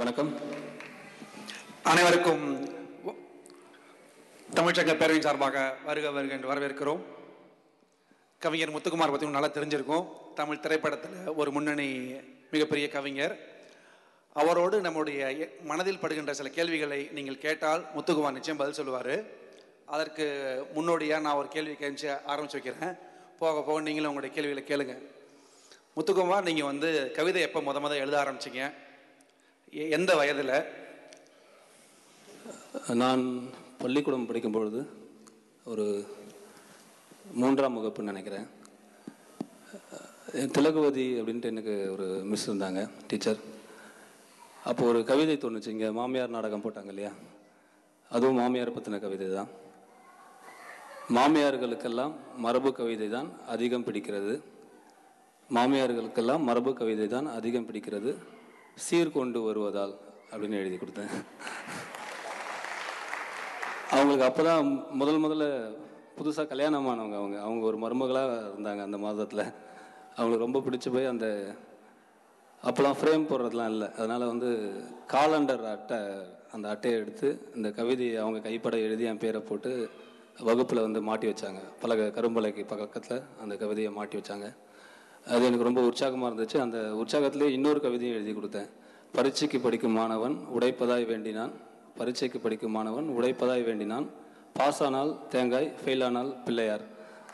வணக்கம் அனைவருக்கும் வ- தமிழ்ச்சங்க பேரவையின் சார்பாக வருக வருக என்று வரவேற்கிறோம் கவிஞர் முத்துக்குமார் பற்றி நல்லா தெரிஞ்சிருக்கும் தமிழ் திரைப்படத்தில் ஒரு முன்னணி மிகப்பெரிய கவிஞர் அவரோடு நம்முடைய எ- மனதில் படுகின்ற சில கேள்விகளை நீங்கள் கேட்டால் முத்துக்குமார் நிச்சயம் பதில் சொல்லுவார் அதற்கு முன்னோடியாக நான் ஒரு கேள்வி கேட்டு ஆரம்பிச்சு வைக்கிறேன் போக போக நீங்களும் உங்களுடைய கேள்விகளை கேளுங்க முத்துக்குமார் நீங்கள் வந்து கவிதை எப்போ முத முத எழுத ஆரம்பிச்சீங்க எ- எந்த வயதில் நான் பள்ளிக்கூடம் படிக்கும் பொழுது ஒரு மூன்றாம் வகுப்புன்னு நினைக்கிறேன் அஹ் திலகவதி அப்படின்ட்டு எனக்கு ஒரு மிஸ் இருந்தாங்க டீச்சர் அப்போ ஒரு கவிதை தோணுச்சு இங்கே மாமியார் நாடகம் போட்டாங்க இல்லையா அதுவும் மாமியார் பற்றின கவிதை தான் மாமியார்களுக்கெல்லாம் மரபு கவிதை தான் அதிகம் பிடிக்கிறது மாமியார்களுக்கெல்லாம் மரபு கவிதை தான் அதிகம் பிடிக்கிறது சீர்கொண்டு வருவதால் அப்படின்னு எழுதி கொடுத்தேன் அவங்களுக்கு அப்போ தான் முதல் முதல்ல புதுசாக கல்யாணமானவங்க அவங்க அவங்க ஒரு மருமகளாக இருந்தாங்க அந்த மாதத்தில் அவங்களுக்கு ரொம்ப பிடிச்சி போய் அந்த அப்போலாம் ஃப்ரேம் போடுறதுலாம் இல்லை அதனால் வந்து காலண்டர் அட்டை அந்த அட்டையை எடுத்து இந்த கவிதையை அவங்க கைப்பட எழுதி என் பேரை போட்டு வகுப்பில் வந்து மாட்டி வச்சாங்க பலக கரும்பலைக்கு பக்கத்தில் அந்த கவிதையை மாட்டி வச்சாங்க அது எனக்கு ரொம்ப உற்சாகமாக இருந்துச்சு அந்த உற்சாகத்திலே இன்னொரு கவிதையும் எழுதி கொடுத்தேன் பரீட்சைக்கு படிக்கும் மாணவன் உடைப்பதாய் வேண்டினான் பரீட்சைக்கு படிக்கும் மாணவன் உடைப்பதாய் வேண்டினான் பாஸ் ஆனால் தேங்காய் ஃபெயில் ஆனால் பிள்ளையார்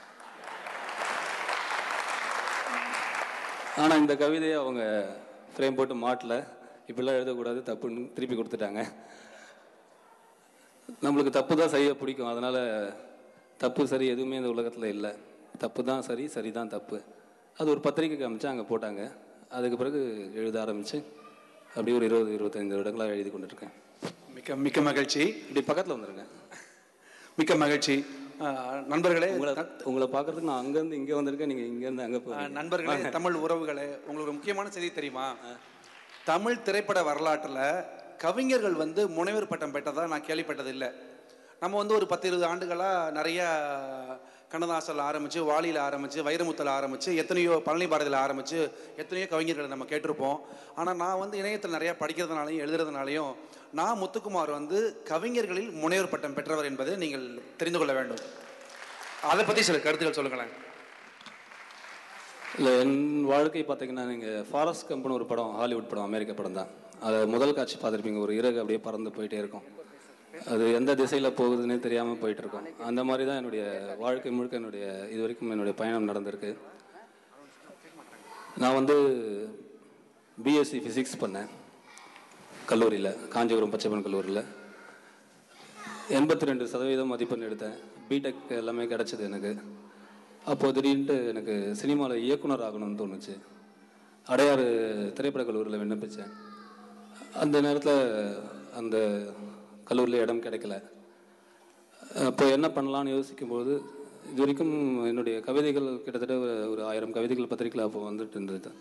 ஆனால் இந்த கவிதையை அவங்க ஃப்ரேம் போட்டு மாட்டல இப்படிலாம் எழுதக்கூடாது தப்புன்னு திருப்பி கொடுத்துட்டாங்க நம்மளுக்கு தப்பு தான் செய்ய பிடிக்கும் அதனால் தப்பு சரி எதுவுமே இந்த உலகத்தில் இல்லை தப்பு தான் சரி சரி தான் தப்பு அது ஒரு பத்திரிக்கைக்கு அமைச்சு அங்கே போட்டாங்க அதுக்கு பிறகு எழுத ஆரம்பித்து அப்படியே ஒரு இருபது இருபத்தைந்து வருடங்களாக எழுதி கொண்டுருக்கேன் மிக்க மிக்க மகிழ்ச்சி இப்படி பக்கத்தில் வந்துருங்க மிக்க மகிழ்ச்சி அஹ், நண்பர்களே உங்களை உங்களை பார்க்கறதுக்கு நான் அங்கேருந்து இங்கே வந்திருக்கேன் நீங்கள் இங்கேருந்து அங்கே அஹ், போய் நண்பர்களே தமிழ் உறவுகளே உங்களுக்கு ஒரு முக்கியமான செய்தி தெரியுமா தமிழ் திரைப்பட வரலாற்றில் கவிஞர்கள் வந்து முனைவர் பட்டம் பெற்றதா நான் கேள்விப்பட்டது இல்லை நம்ம வந்து ஒரு பத்து இருபது ஆண்டுகளாக நிறைய கண்ணதாசல் ஆரம்பித்து வாலியில் ஆரம்பித்து வைரமுத்தில் ஆரம்பித்து எத்தனையோ பழனி பாரதியில் ஆரம்பித்து எத்தனையோ கவிஞர்களை நம்ம கேட்டிருப்போம் ஆனால் நான் வந்து இணையத்தில் நிறையா படிக்கிறதுனாலையும் எழுதுறதுனாலையும் நான் முத்துக்குமார் வந்து கவிஞர்களில் முனைவர் பட்டம் பெற்றவர் என்பதை நீங்கள் தெரிந்து கொள்ள வேண்டும் அதை பற்றி சில கருத்துக்கள் சொல்லுங்களேன் இல்லை என் வாழ்க்கை பார்த்தீங்கன்னா நீங்கள் ஃபாரஸ்ட் கம்பெனி ஒரு படம் ஹாலிவுட் படம் அமெரிக்க படம் தான் அதை முதல் காட்சி பார்த்துருப்பீங்க ஒரு இறகு அப்படியே பறந்து போயிட்டே இருக்கும் அது எந்த திசையில் போகுதுன்னே தெரியாமல் போயிட்டு இருக்கும் அந்த மாதிரி தான் என்னுடைய வாழ்க்கை முழுக்க என்னுடைய இது வரைக்கும் என்னுடைய பயணம் நடந்திருக்கு நான் வந்து பிஎஸ்சி ஃபிசிக்ஸ் பண்ணேன் கல்லூரியில் காஞ்சிபுரம் பச்சைப்பன் கல்லூரியில் எண்பத்தி ரெண்டு சதவீதம் மதிப்பெண் எடுத்தேன் பிடெக் எல்லாமே கிடச்சிது எனக்கு அப்போது திடீர்னு எனக்கு சினிமாவில் இயக்குனர் ஆகணும்னு தோணுச்சு அடையாறு திரைப்பட கல்லூரியில் விண்ணப்பித்தேன் அந்த நேரத்தில் அந்த கல்லூரியில் இடம் கிடைக்கல அப்போ என்ன பண்ணலாம்னு யோசிக்கும்போது இது வரைக்கும் என்னுடைய கவிதைகள் கிட்டத்தட்ட ஒரு- ஒரு ஆயிரம் கவிதைகள் பத்திரிக்கையில் அப்போ வந்துட்டு இருந்தது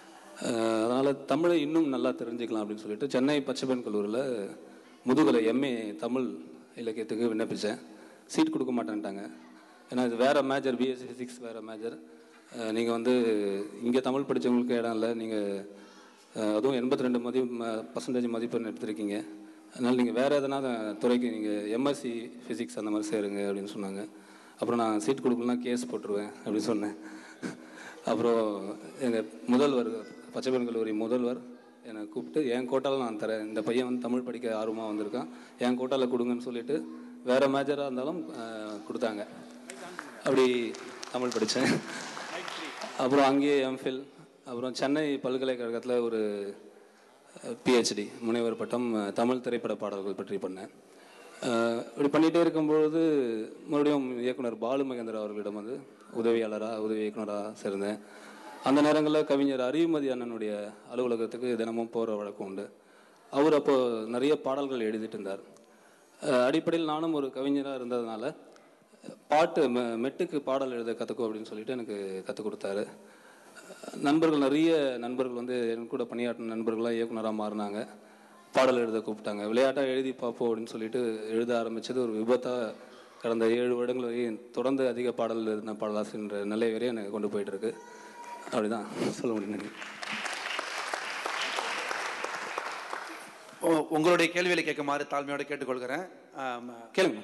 அதனால் தமிழை இன்னும் நல்லா தெரிஞ்சுக்கலாம் அப்படின்னு சொல்லிட்டு சென்னை பச்சைப்பன் கல்லூரியில் முதுகலை எம்ஏ தமிழ் இலக்கியத்துக்கு விண்ணப்பித்தேன் சீட் கொடுக்க மாட்டேன்ட்டாங்க ஏன்னா இது வேறு மேஜர் பிஎஸ்சி ஃபிசிக்ஸ் வேறு மேஜர் நீங்கள் வந்து இங்கே தமிழ் படித்தவங்களுக்கு இடம் இல்லை நீங்கள் அதுவும் எண்பத்தி ரெண்டு மதி பர்சன்டேஜ் மதிப்பெண் எடுத்திருக்கீங்க அதனால் நீங்கள் வேறு எதனா துறைக்கு நீங்கள் எம்எஸ்சி ஃபிசிக்ஸ் அந்த மாதிரி சேருங்க அப்படின்னு சொன்னாங்க அப்புறம் நான் சீட் கொடுக்கலனா கேஸ் போட்டுருவேன் அப்படின்னு சொன்னேன் அப்புறம் எங்கள் முதல்வர் பச்சைப்பன் கல்லூரி முதல்வர் என்னை கூப்பிட்டு என் கோட்டாவில் நான் தரேன் இந்த பையன் வந்து தமிழ் படிக்க ஆர்வமாக வந்திருக்கான் என் கோட்டாவில் கொடுங்கன்னு சொல்லிட்டு வேறு மேஜராக இருந்தாலும் அஹ், கொடுத்தாங்க அப்படி தமிழ் படித்தேன் அப்புறம் அங்கேயே எம்ஃபில் அப்புறம் சென்னை பல்கலைக்கழகத்தில் ஒரு பிஹெச்டி முனைவர் பட்டம் அஹ், தமிழ் திரைப்பட பாடல்கள் பற்றி பண்ணேன் அஹ், இப்படி பண்ணிகிட்டே இருக்கும்பொழுது மறுபடியும் இயக்குனர் பாலு மகேந்திரா அவர்களிடம் வந்து உதவியாளராக உதவி இயக்குனராக சேர்ந்தேன் அந்த நேரங்களில் கவிஞர் அறிவுமதி அண்ணனுடைய அலுவலகத்துக்கு தினமும் போகிற வழக்கம் உண்டு அவர் அப்போ நிறைய பாடல்கள் எழுதிட்டு இருந்தார் அஹ், அடிப்படையில் நானும் ஒரு கவிஞராக இருந்ததுனால பாட்டு மெ- மெட்டுக்கு பாடல் எழுத கற்றுக்கோ அப்படின்னு சொல்லிட்டு எனக்கு கற்றுக் கொடுத்தாரு நண்பர்கள் நிறைய நண்பர்கள் வந்து என் கூட பணியாற்றின நண்பர்களாக இயக்குனராக மாறினாங்க பாடல் எழுத கூப்பிட்டாங்க விளையாட்டாக எழுதி பார்ப்போம் அப்படின்னு சொல்லிட்டு எழுத ஆரம்பிச்சது ஒரு விபத்தாக கடந்த ஏழு வருடங்கள் வரையும் தொடர்ந்து அதிக பாடல் எழுதின பாடலாசிரியன்ற நிலை வரையும் எனக்கு கொண்டு போயிட்டு இருக்கு அப்படிதான் சொல்ல முடியும் உ- உங்களுடைய கேள்விகளை கேட்குமாறு தாழ்மையோடு கேட்டுக்கொள்கிறேன் ஆம், கேளுங்க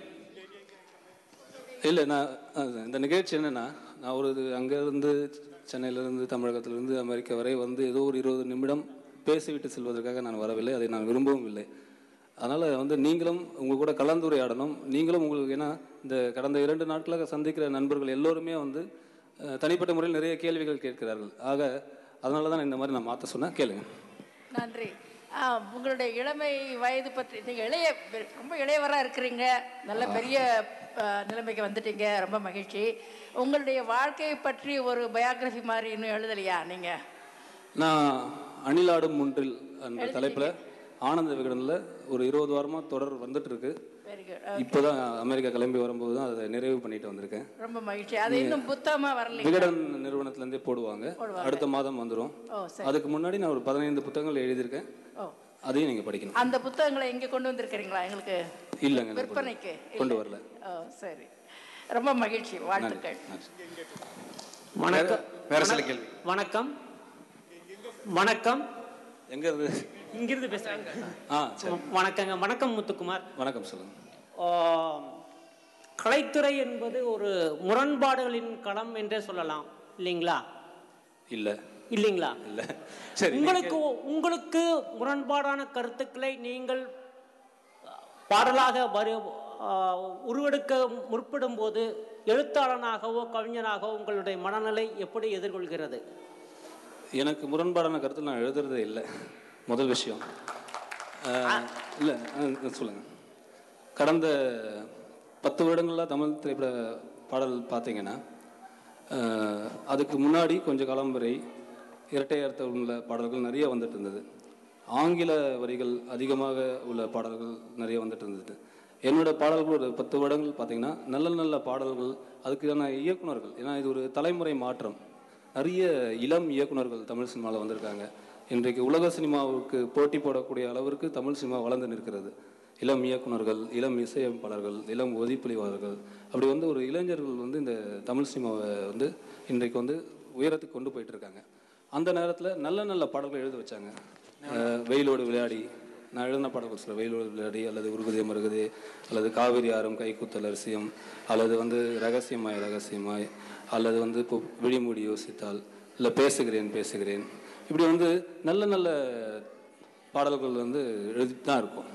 இல்லை நான் அஹ், இந்த நிகழ்ச்சி என்னன்னா நான் ஒரு இது அங்கேருந்து சென்னையிலேருந்து தமிழகத்திலிருந்து அமெரிக்கா வரை வந்து ஏதோ ஒரு இருபது நிமிடம் பேசிவிட்டு செல்வதற்காக நான் வரவில்லை அதை நான் விரும்பவும் இல்லை அதனால் வந்து நீங்களும் உங்கள் கூட கலந்துரையாடணும் நீங்களும் உங்களுக்கு ஏன்னா இந்த கடந்த இரண்டு நாட்களாக சந்திக்கிற நண்பர்கள் எல்லோருமே வந்து அஹ், தனிப்பட்ட முறையில் நிறைய கேள்விகள் கேட்கிறார்கள் ஆக அதனால தான் இந்த மாதிரி நான் மாற்ற சொன்னேன் கேளுங்க நன்றி ஆ, உங்களுடைய இளமை வயது பற்றி நீங்கள் இளைய ரொம்ப இளையவராக இருக்கிறீங்க நல்ல பெரிய ஆ, நிலைமைக்கு வந்துட்டீங்க ரொம்ப மகிழ்ச்சி உங்களுடைய வாழ்க்கையை பற்றி ஒரு பயோகிராஃபி மாதிரி இன்னும் எழுதலையா நீங்கள் நான் அணிலாடும் ஒன்றில் என்ற தலைப்பில் ஆனந்த விகடனில் ஒரு இருபது வாரமாக தொடர் வந்துட்டு இருக்கு வெரி குட் இப்போதான் அமெரிக்கா கிளம்பி வரும்போது தான் அதை நிறைவு பண்ணிட்டு வந்திருக்கேன் ரொம்ப மகிழ்ச்சி அது இன்னும் புத்தகமாக வரலைங்க விகடன் நிறுவனத்திலேருந்தே போடுவாங்க அடுத்த மாதம் வந்துடும் ஓ சரி அதுக்கு முன்னாடி நான் ஒரு பதினைந்து புத்தகங்கள் எழுதியிருக்கேன் ஓ அதையும் நீங்கள் படிக்கணும் அந்த புத்தகங்களை இங்கே கொண்டு வந்திருக்கிறீங்களா எங்களுக்கு இல்லைங்க நான் விற்பனைக்கு கொண்டு வரல ஓ சரி ரொம்ப மகிழ்ச்சி வாழ்த்துக்கள் நன்றி. வணக்கம் வேற சில கேள்வி வணக்கம் வணக்கம் எங்க இருந்து இங்கிருந்து பேசுறாங்க ஆ சரி வணக்கங்க வணக்கம் முத்துக்குமார் வணக்கம் சொல்லுங்க ஆம், கலைத்துறை என்பது ஒரு முரண்பாடுகளின் களம் என்றே சொல்லலாம் இல்லைங்களா இல்லை இல்லைங்களா இல்லை சரி உங்களுக்கு உங்களுக்கு முரண்பாடான கருத்துக்களை நீங்கள் பாடலாக வரு ஆ, உருவெடுக்க முற்படும் போது எழுத்தாளனாகவோ கவிஞனாகவோ உங்களுடைய மனநிலை எப்படி எதிர்கொள்கிறது எனக்கு முரண்பாடான கருத்து நான் எழுதுறதே இல்லை முதல் விஷயம் இல்லை சொல்லுங்க கடந்த பத்து வருடங்களாக தமிழ் திரைப்பட பாடல் பார்த்தீங்கன்னா அஹ், அதுக்கு முன்னாடி கொஞ்ச காலம் வரை இரட்டை அர்த்தம் உள்ள பாடல்கள் நிறைய வந்துட்டு இருந்தது ஆங்கில வரிகள் அதிகமாக உள்ள பாடல்கள் நிறைய வந்துட்டு இருந்தது என்னோட பாடல்கள் ஒரு பத்து வருடங்கள் பார்த்தீங்கன்னா நல்ல நல்ல பாடல்கள் அதுக்கான இயக்குனர்கள் ஏன்னா இது ஒரு தலைமுறை மாற்றம் நிறைய இளம் இயக்குனர்கள் தமிழ் சினிமாவில் வந்திருக்காங்க இன்றைக்கு உலக சினிமாவுக்கு போட்டி போடக்கூடிய அளவிற்கு தமிழ் சினிமா வளர்ந்து நிற்கிறது இளம் இயக்குனர்கள் இளம் இசையமைப்பாளர்கள் இளம் ஒதிப்பொலிவாளர்கள் அப்படி வந்து ஒரு இளைஞர்கள் வந்து இந்த தமிழ் சினிமாவை வந்து இன்றைக்கு வந்து உயரத்துக்கு கொண்டு போயிட்டு இருக்காங்க அந்த நேரத்தில் நல்ல நல்ல பாடல்கள் எழுத வச்சாங்க அஹ் வெயிலோடு விளையாடி நான் எழுதின பாடல்கள் சில வெயிலோடு விளையாடி அல்லது உருகுதே மருகுதே அல்லது காவிரி ஆறும் கைக்குத்தல் அரிசியம் அல்லது வந்து ரகசியமாய் ரகசியமாய் அல்லது வந்து இப்போ விழிமூடி யோசித்தால் இல்லை பேசுகிறேன் பேசுகிறேன் இப்படி வந்து நல்ல நல்ல பாடல்கள் வந்து எழுதிட்டு தான் இருக்கும்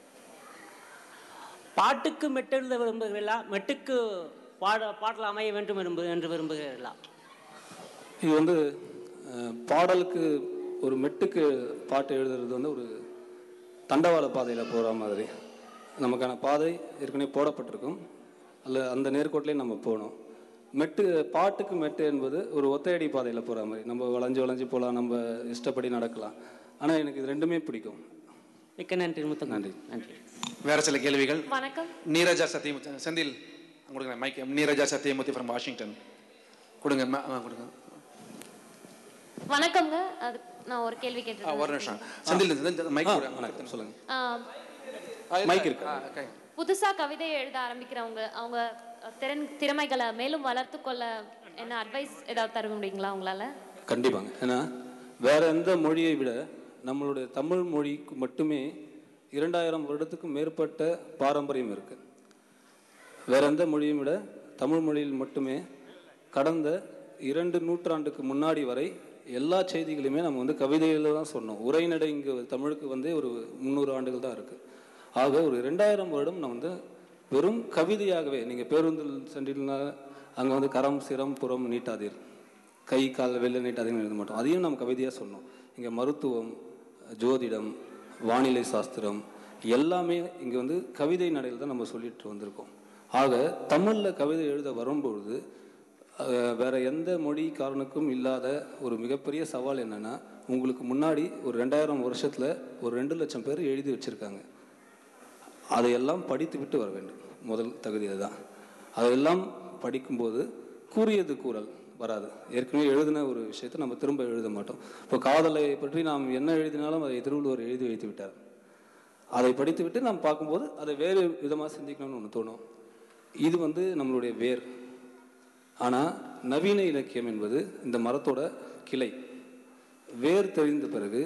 பாட்டுக்கு மெட்டெழுத விரும்புகிறீர்களா மெட்டுக்கு பாட பாடல் அமைய வேண்டும் என்பது என்று விரும்புகிறீர்களா இது வந்து அஹ், பாடலுக்கு ஒரு மெட்டுக்கு பாட்டு எழுதுறது வந்து ஒரு தண்டவாள பாதையில் போகிற மாதிரி நமக்கான பாதை ஏற்கனவே போடப்பட்டிருக்கும் அல்ல அந்த நேர்கோட்டிலே நம்ம போகணும் மெட்டு பாட்டுக்கு மெட்டு என்பது ஒரு ஒத்தையடி பாதையில் போகிற மாதிரி நம்ம வளைஞ்சு வளைஞ்சு போகலாம் நம்ம இஷ்டப்படி நடக்கலாம் ஆனால் எனக்கு இது ரெண்டுமே பிடிக்கும் மிக்க நன்றி முத்தம் நன்றி. நன்றி வேற சில கேள்விகள் வணக்கம் நீரஜா சத்தியமூர்த்தி செந்தில் கொடுங்க mic Neeraja Sathyamoorthy from Washington கொடுங்க ம- ஆ, கொடுங்க வணக்கம்ங்க அது நான் ஒரு கேள்வி ஆ, கேட்டிருக்கேன் ஒரு நிமிஷம் செந்தில் இந்த- இந்த மைக் ஆ, கொடுங்க வணக்கம் சொல்லுங்கள் ஆ, மைக் இருக்கு. ஆ, okay. புதுசா கவிதை எழுத ஆரம்பிக்கிறவங்க அவங்க திறன் திறமைகளை மேலும் வளர்த்து கொள்ள என்ன அட்வைஸ் ஏதாவது தர முடியுங்களா உங்களால கண்டிப்பாங்க ஏன்னா வேற எந்த மொழியை விட நம்மளுடைய தமிழ் மொழிக்கு மட்டுமே இரண்டாயிரம் வருடத்துக்கும் மேற்பட்ட பாரம்பரியம் இருக்கு வேற எந்த மொழியும் விட தமிழ் மொழியில் மட்டுமே கடந்த இரண்டு நூற்றாண்டுக்கு முன்னாடி வரை எல்லா செய்திகளையுமே நம்ம வந்து கவிதையில தான் சொன்னோம் உரைநடை இங்கே தமிழுக்கு வந்து ஒரு முந்நூறு ஆண்டுகள் தான் இருக்கு ஆக ஒரு ரெண்டாயிரம் வருடம் நான் வந்து வெறும் கவிதையாகவே நீங்கள் பேருந்தில் சென்றீங்கன்னா அங்கே வந்து கரம் சிரம் புறம் நீட்டாதீர் கை கால் வெளில நீட்டாதீங்கன்னு எழுத மாட்டோம் அதையும் நம்ம கவிதையாக சொன்னோம் இங்கே மருத்துவம் ஜோதிடம் வானிலை சாஸ்திரம் எல்லாமே இங்கே வந்து கவிதை நடையில் தான் நம்ம சொல்லிட்டு வந்திருக்கோம் ஆக தமிழில் கவிதை எழுத வரும்பொழுது அஹ், வேற எந்த மொழிக்காரனுக்கும் இல்லாத ஒரு மிகப்பெரிய சவால் என்னன்னா உங்களுக்கு முன்னாடி ஒரு ரெண்டாயிரம் வருஷத்துல ஒரு ரெண்டு லட்சம் பேர் எழுதி வச்சிருக்காங்க அதையெல்லாம் படித்து விட்டு வர வேண்டும் முதல் தகுதி அதுதான் அதெல்லாம் படிக்கும்போது கூறியது கூறல் வராது ஏற்கனவே எழுதின ஒரு விஷயத்தை நம்ம திரும்ப எழுத மாட்டோம் இப்போ காதலை பற்றி நாம் என்ன எழுதினாலும் அதை திருவள்ளுவர் எழுதி வைத்து விட்டார் அதை படித்துவிட்டு நாம் பார்க்கும்போது அதை வேறு விதமாக சிந்திக்கணும்னு ஒன்று தோணும் இது வந்து நம்மளுடைய வேர் ஆனால் நவீன இலக்கியம் என்பது இந்த மரத்தோட கிளை வேர் தெரிந்த பிறகு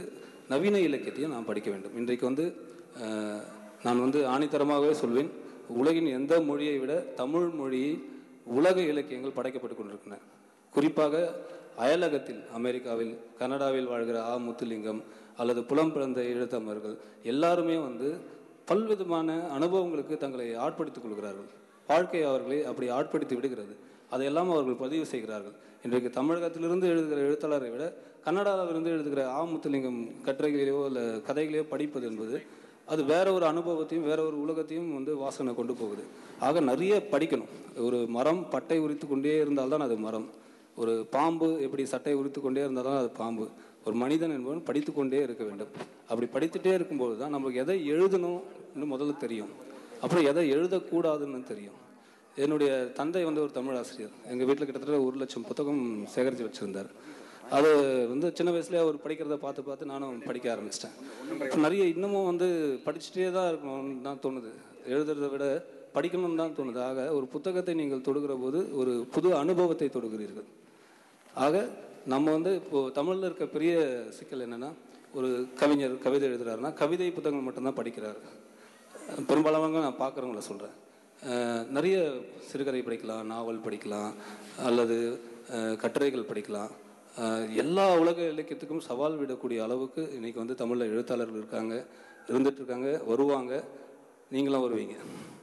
நவீன இலக்கியத்தையும் நாம் படிக்க வேண்டும் இன்றைக்கு வந்து அஹ், நான் வந்து ஆணித்தரமாகவே சொல்வேன் உலகின் எந்த மொழியை விட தமிழ் மொழியை உலக இலக்கியங்கள் படைக்கப்பட்டு கொண்டிருக்கின்றன குறிப்பாக அயலகத்தில் அமெரிக்காவில் கனடாவில் வாழ்கிற ஆ முத்துலிங்கம் அல்லது புலம்பெயர்ந்த எழுத்தமர்கள் எல்லாருமே வந்து பல்விதமான அனுபவங்களுக்கு தங்களை ஆட்படுத்திக் கொள்கிறார்கள் வாழ்க்கை அவர்களை அப்படி ஆட்படுத்தி விடுகிறது அதையெல்லாம் அவர்கள் பதிவு செய்கிறார்கள் இன்றைக்கு தமிழகத்திலிருந்து எழுதுகிற எழுத்தாளரை விட கன்னடாவிலிருந்து எழுதுகிற ஆ முத்துலிங்கம் கட்டுரைகளையோ இல்லை கதைகளையோ படிப்பது என்பது அது வேற ஒரு அனுபவத்தையும் வேற ஒரு உலகத்தையும் வந்து வாசனை கொண்டு போகுது ஆக நிறைய படிக்கணும் ஒரு மரம் பட்டை உரித்து கொண்டே இருந்தால்தான் அது மரம் ஒரு பாம்பு எப்படி சட்டை உரித்து கொண்டே இருந்தால் தான் அது பாம்பு ஒரு மனிதன் என்பவன் படித்து கொண்டே இருக்க வேண்டும் அப்படி படித்துட்டே இருக்கும்போது தான் நமக்கு எதை எழுதணும்னு முதல்ல தெரியும் அப்புறம் எதை எழுதக்கூடாதுன்னு தெரியும் என்னுடைய தந்தை வந்து ஒரு தமிழ் ஆசிரியர் எங்கள் வீட்டில் கிட்டத்தட்ட ஒரு லட்சம் புத்தகம் சேகரித்து வச்சுருந்தார் அது வந்து சின்ன வயசுலேயே அவர் படிக்கிறத பார்த்து பார்த்து நானும் படிக்க ஆரம்பிச்சிட்டேன் இப்போ நிறைய இன்னமும் வந்து படிச்சுட்டே தான் இருக்கணும்னு தான் தோணுது எழுதுறதை விட படிக்கணும்னு தான் தோணுது ஆக ஒரு புத்தகத்தை நீங்கள் தொடுகிற போது ஒரு புது அனுபவத்தை தொடுகிறீர்கள் ஆக நம்ம வந்து இப்போ தமிழில் இருக்க பெரிய சிக்கல் என்னன்னா ஒரு கவிஞர் கவிதை எழுதுறாருன்னா கவிதை புத்தகங்கள் மட்டும்தான் படிக்கிறாரு பெரும்பாலானவங்க நான் பார்க்குறவங்கள சொல்கிறேன் நிறைய சிறுகதை படிக்கலாம் நாவல் படிக்கலாம் அல்லது அஹ், கட்டுரைகள் படிக்கலாம் அஹ், எல்லா உலக இலக்கியத்துக்கும் சவால் விடக்கூடிய அளவுக்கு இன்னைக்கு வந்து தமிழில் எழுத்தாளர்கள் இருக்காங்க இருந்துட்டு இருக்காங்க வருவாங்க நீங்களும் வருவீங்க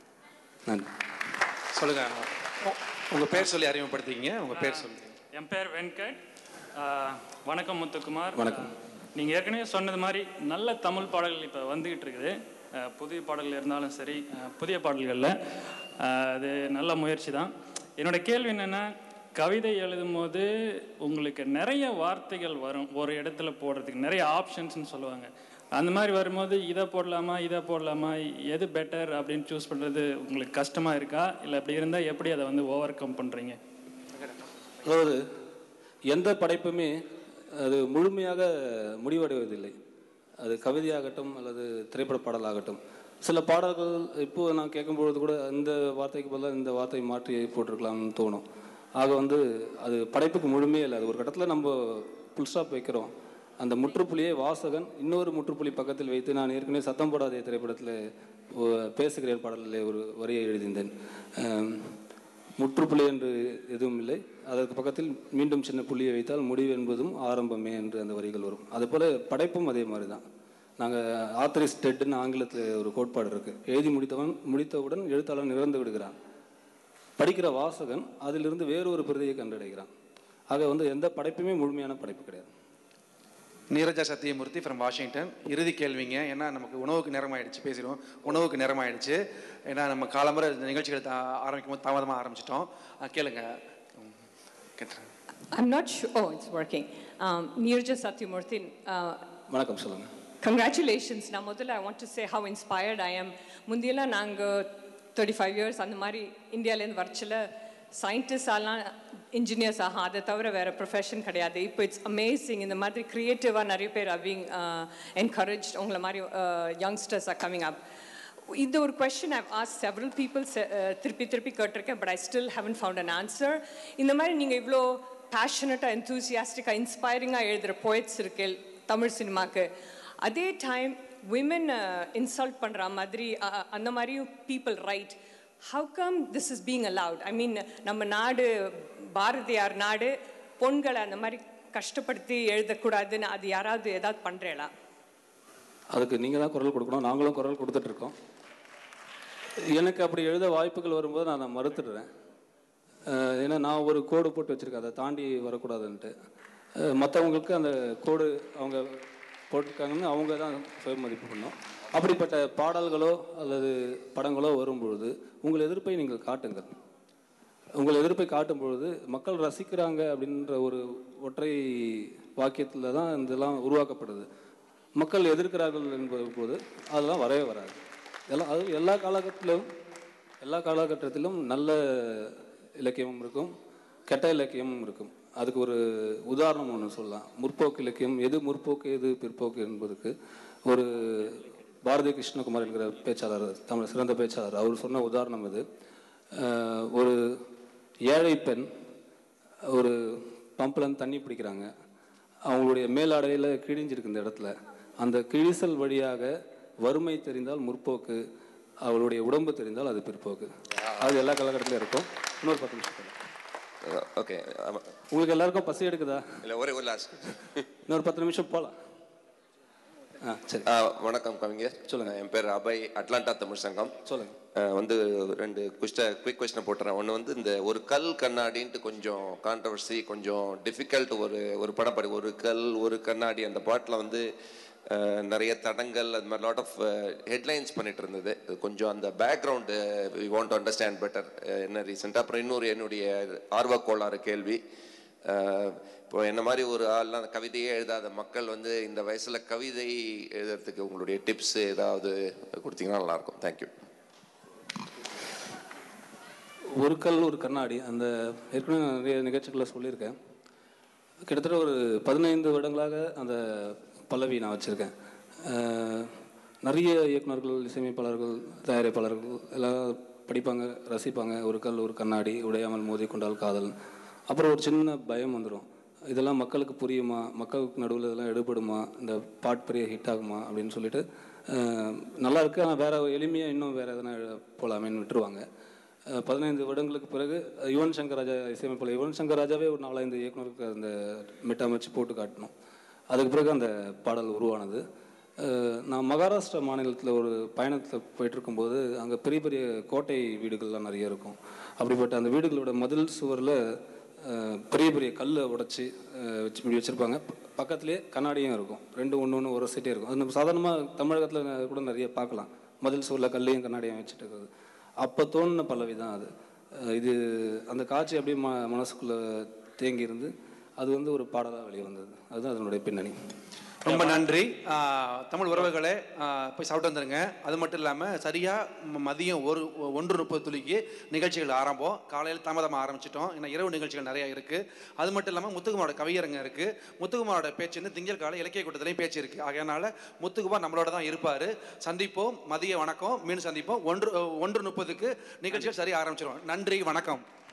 நன்றி சொல்லுங்க உ- உங்க பேர் சொல்லி அறிமுகப்படுத்திக்கிங்க உங்க பேர் சொல்லி என் பேர் வெங்கட் ஆஹ், வணக்கம் முத்துக்குமார் வணக்கம். நீங்கள் ஏற்கனவே சொன்னது மாதிரி நல்ல தமிழ் பாடல்கள் இப்போ வந்துக்கிட்டு இருக்குது ஆஹ், புதிய பாடல்கள் இருந்தாலும் சரி ஆஹ், புதிய பாடல்களில் ஆஹ், அது நல்ல முயற்சி தான் என்னோட கேள்வி என்னென்னா கவிதை எழுதும்போது உங்களுக்கு நிறைய வார்த்தைகள் வரும் ஒரு இடத்துல போடுறதுக்கு நிறைய ஆப்ஷன்ஸ்னு சொல்லுவாங்க அந்த மாதிரி வரும்போது இதை போடலாமா இதை போடலாமா எது பெட்டர் அப்படின்னு சூஸ் பண்ணுறது உங்களுக்கு கஷ்டமாக இருக்கா இல்லை அப்படி இருந்தால் எப்படி அதை வந்து ஓவர் கம் பண்ணுறீங்க அதாவது எந்த படைப்புமே அது முழுமையாக முடிவடைவதில்லை அது கவிதையாகட்டும் அல்லது திரைப்பட பாடலாகட்டும் சில பாடல்கள் இப்போ நான் கேட்கும்பொழுது கூட இந்த வார்த்தைக்கு பதிலாக இந்த வார்த்தையை மாற்றி போட்டிருக்கலாம்னு தோணும் ஆக வந்து அது படைப்புக்கு முழுமையே இல்லை அது ஒரு கட்டத்தில் நம்ம புல் ஸ்டாப் வைக்கிறோம் அந்த முற்றுப்புள்ளியை வாசகன் இன்னொரு முற்றுப்புள்ளி பக்கத்தில் வைத்து நான் ஏற்கனவே சத்தம் போடாதே திரைப்படத்தில் ஒ- பேசுகிறேன் பாடலில் ஒரு வரியை எழுதியிருந்தேன் அம், முற்றுப்புள்ளி என்று எதுவும் இல்லை அதற்கு பக்கத்தில் மீண்டும் சின்ன புள்ளியை வைத்தால் முடிவு என்பதும் ஆரம்பமே என்று அந்த வரிகள் வரும் அதுபோல் படைப்பும் அதே மாதிரி தான் நாங்கள் ஆத்தரிஸ் டெட்னு ஆங்கிலத்தில் ஒரு கோட்பாடு இருக்குது எழுதி முடித்தவன் முடித்தவுடன் எழுத்தாளன் இறந்து விடுகிறான் படிக்கிற வாசகன் அதிலிருந்து வேறொரு பிரதியை கண்டடைகிறான் ஆக வந்து எந்த படைப்புமே முழுமையான படைப்பு கிடையாது நீரஜா சத்தியமூர்த்தி ஃப்ரம் வாஷிங்டன் இறுதி கேள்விங்க ஏன்னா நமக்கு உணவுக்கு நேரம் ஆயிடுச்சு பேசிடுவோம் உணவுக்கு நேரம் ஆயிடுச்சு ஏன்னா நம்ம காலம்பர நிகழ்ச்சிகள் தா ஆரம்பிக்கும் போது தாமதமாக ஆரம்பிச்சிட்டோம் அஹ் கேளுங்க ம், கேட்டுறேன் I'm not sure. Oh, it's working. Um, Neerja Satyamurthy, uh, வணக்கம் சொல்லுங்கள் congratulations. நான் முதல்ல I want to say how inspired I am. முந்தியெல்லாம் நாங்கள் தேர்ட்டி ஃபைவ் இயர்ஸ் அந்த மாதிரி இந்தியாவிலேருந்து வரச்சில் சயின்டிஸ்ட் ஆகலாம் இன்ஜினியர்ஸ் ஆகும் அதை தவிர வேறு ப்ரொஃபஷன் கிடையாது இப்போ இட்ஸ் அமேசிங் இந்த மாதிரி க்ரியேட்டிவாக நிறைய பேர் are being uh, encouraged உங்களை மாதிரி யங்ஸ்டர்ஸ் ஆர் கம்மிங் அப் இது ஒரு கொஸ்டின் ஐவ் ஆஸ் செவரல் பீப்புள் திருப்பி திருப்பி கேட்டிருக்கேன் but I still haven't found an answer இந்த மாதிரி நீங்கள் இவ்வளோ பேஷனட்டாக என்தூசியாஸ்டிக்காக இன்ஸ்பைரிங்காக எழுதுகிற போய்ட்ஸ் இருக்கு தமிழ் சினிமாக்கு அதே டைம் விமன் இன்சல்ட் பண்ணுற மாதிரி அஹ், அந்த மாதிரியும் people right how come this is being allowed I mean நம்ம நாடு பாரதியார் நாடு பொண்களை அந்த மாதிரி கஷ்டப்படுத்தி எழுதக்கூடாதுன்னு அது யாராவது ஏதாவது பண்ணுறேளா அதுக்கு நீங்கள் தான் குரல் கொடுக்கணும் நாங்களும் குரல் கொடுத்துட்டு இருக்கோம் எனக்கு அப்படி எழுத வாய்ப்புகள் வரும்போது நான் அதை மறுத்துடுறேன் அஹ் ஏன்னா நான் ஒரு கோடு போட்டு வச்சுருக்கேன் அதை தாண்டி வரக்கூடாதுன்ட்டு மற்றவங்களுக்கு அந்த கோடு அவங்க போட்டிருக்காங்கன்னு அவங்க தான் சுய மதிப்பு பண்ணும் அப்படிப்பட்ட பாடல்களோ அல்லது படங்களோ வரும்பொழுது உங்கள் எதிர்ப்பை நீங்கள் காட்டுங்கள் உங்கள் எதிர்ப்பை காட்டும் பொழுது மக்கள் ரசிக்கிறாங்க அப்படின்ற ஒரு ஒற்றை வாக்கியத்தில் தான் இதெல்லாம் உருவாக்கப்படுது மக்கள் எதிர்க்கிறார்கள் என்பது போது அதெல்லாம் வரவே வராது எல்லாம் அது எல்லா காலகட்டத்திலும் எல்லா காலகட்டத்திலும் நல்ல இலக்கியமும் இருக்கும் கெட்ட இலக்கியமும் இருக்கும் அதுக்கு ஒரு உதாரணம் ஒன்று சொல்லலாம் முற்போக்கு இலக்கியம் எது முற்போக்கு எது பிற்போக்கு என்பதுக்கு ஒரு பாரதி கிருஷ்ணகுமார் என்கிற பேச்சாளர் தமிழ் சிறந்த பேச்சாளர் அவர் சொன்ன உதாரணம் இது அஹ், ஒரு ஏழை பெண் ஒரு பம்பில் தண்ணி பிடிக்கிறாங்க அவங்களுடைய மேலாடையில் கிழிஞ்சிருக்கு இந்த இடத்துல அந்த கிழிசல் வழியாக வறுமை தெரிந்தால் முற்போக்கு அவளுடைய உடம்பு தெரிந்தால் அது பிற்போக்கு அது எல்லா காலகட்டத்திலும் இருக்கும் இன்னொரு பத்து நிமிஷம் ஓகே ஆமாம் உங்களுக்கு எல்லாருக்கும் பசி எடுக்குதா இல்லை ஒரே ஒரு லாஸ்ட் இன்னொரு பத்து நிமிஷம் போகலாம் ஆ சரி வணக்கம் கவிஞர் சொல்லுங்க. என் பேர் அபய் அட்லாண்டா தமிழ் சங்கம் சொல்லுங்க அஹ் வந்து ரெண்டு கொஸ்ட குவிக் கொஸ்டினை போட்டுறேன் ஒன்று வந்து இந்த ஒரு கல் கண்ணாடின்ட்டு கொஞ்சம் கான்ட்ரவர்சி கொஞ்சம் டிஃபிகல்ட் ஒரு ஒரு படம் படி ஒரு கல் ஒரு கண்ணாடி அந்த பாட்டில் வந்து அஹ், நிறைய தடங்கள் அது மாதிரி லாட் ஆஃப் ஹெட்லைன்ஸ் பண்ணிட்டு இருந்தது இது கொஞ்சம் அந்த background we want to understand better என்ன ரீசெண்டாக அப்புறம் இன்னொரு என்னுடைய ஆர்வக்கோளாறு கேள்வி அஹ், இப்போ என்ன மாதிரி ஒரு ஆள்லாம் கவிதையே எழுதாத மக்கள் வந்து இந்த வயசில் கவிதை எழுதுறதுக்கு உங்களுடைய டிப்ஸ் ஏதாவது கொடுத்தீங்கன்னா நல்லாயிருக்கும் தேங்க்யூ ஒரு கல் ஒரு கண்ணாடி அந்த ஏற்கனவே நான் நிறைய நிகழ்ச்சிகளில் சொல்லியிருக்கேன் கிட்டத்தட்ட ஒரு பதினைந்து வருடங்களாக அந்த பல்லவி நான் வச்சுருக்கேன் அஹ், நிறைய இயக்குனர்கள் இசையமைப்பாளர்கள் தயாரிப்பாளர்கள் எல்லாம் படிப்பாங்க ரசிப்பாங்க ஒரு கல் ஒரு கண்ணாடி உடையாமல் மோதி கொண்டால் காதல் அப்புறம் ஒரு சின்ன பயம் வந்துடும் இதெல்லாம் மக்களுக்கு புரியுமா மக்களுக்கு நடுவில் இதெல்லாம் எடுபடுமா இந்த பாட் பெரிய ஹிட் ஆகுமா அப்படின்னு சொல்லிட்டு அஹ், நல்லா இருக்கு ஆனால் வேற எளிமையாக இன்னும் வேற எதனா போகலாமேன்னு விட்டுருவாங்க அஹ் பதினைந்து வருடங்களுக்கு பிறகு அஹ் யுவன் சங்கர் ராஜா இசையமைப்பாளர் யுவன் சங்கர் ராஜாவே ஒரு நாலஞ்சு இயக்குனருக்கு அந்த மெட்டமைச்சு போட்டு காட்டணும் அதுக்கு பிறகு அந்த பாடல் உருவானது அஹ் நான் மகாராஷ்டிரா மாநிலத்தில் ஒரு பயணத்தில் போயிட்டு இருக்கும்போது அங்கே பெரிய பெரிய கோட்டை வீடுகள்லாம் நிறைய இருக்கும் அப்படிப்பட்ட அந்த வீடுகளோட மதில் சுவரில் பெரிய பெரிய கல்லை உடைச்சி அஹ் வச்சு இப்படி வச்சுருப்பாங்க பக்கத்துலேயே கண்ணாடியும் இருக்கும் ரெண்டு ஒன்று ஒன்று ஒரு செட்டே இருக்கும் அது நம்ம சாதாரணமாக தமிழகத்தில் கூட நிறைய பார்க்கலாம் மதில் சுவரில் கல்லையும் கண்ணாடியும் வச்சுட்டு இருக்கிறது அப்போ தோணின பல்லவி தான் அது அஹ் இது அந்த காட்சி அப்படியே ம மனசுக்குள்ளே தேங்கி இருந்து அது வந்து ஒரு பாடலாக வெளியே வந்தது அதுதான் அதனுடைய பின்னணி ரொம்ப நன்றி ஆஹ், தமிழ் உறவுகளே ஆஹ், போய் சாப்பிட்டு வந்துருங்க அது மட்டும் இல்லாமல் சரியாக மதியம் ஒரு ஒன்று முப்பது துளிக்கு நிகழ்ச்சிகள் ஆரம்பம் காலையில் தாமதமாக ஆரம்பிச்சிட்டோம் ஏன்னா இரவு நிகழ்ச்சிகள் நிறையா இருக்குது அது மட்டும் இல்லாமல் முத்துக்குமாரோட கவியரங்க இருக்குது முத்துக்குமாரோட பேச்சு வந்து திங்கள் காலை இலக்கிய கூட்டத்திலையும் பேச்சு இருக்குது ஆகையனால முத்துக்குமார் நம்மளோட தான் இருப்பார் சந்திப்போம் மதிய வணக்கம் மீண்டும் சந்திப்போம் ஒன்று ஒன்று முப்பதுக்கு நிகழ்ச்சிகள் சரியாக ஆரம்பிச்சிருவோம் நன்றி வணக்கம்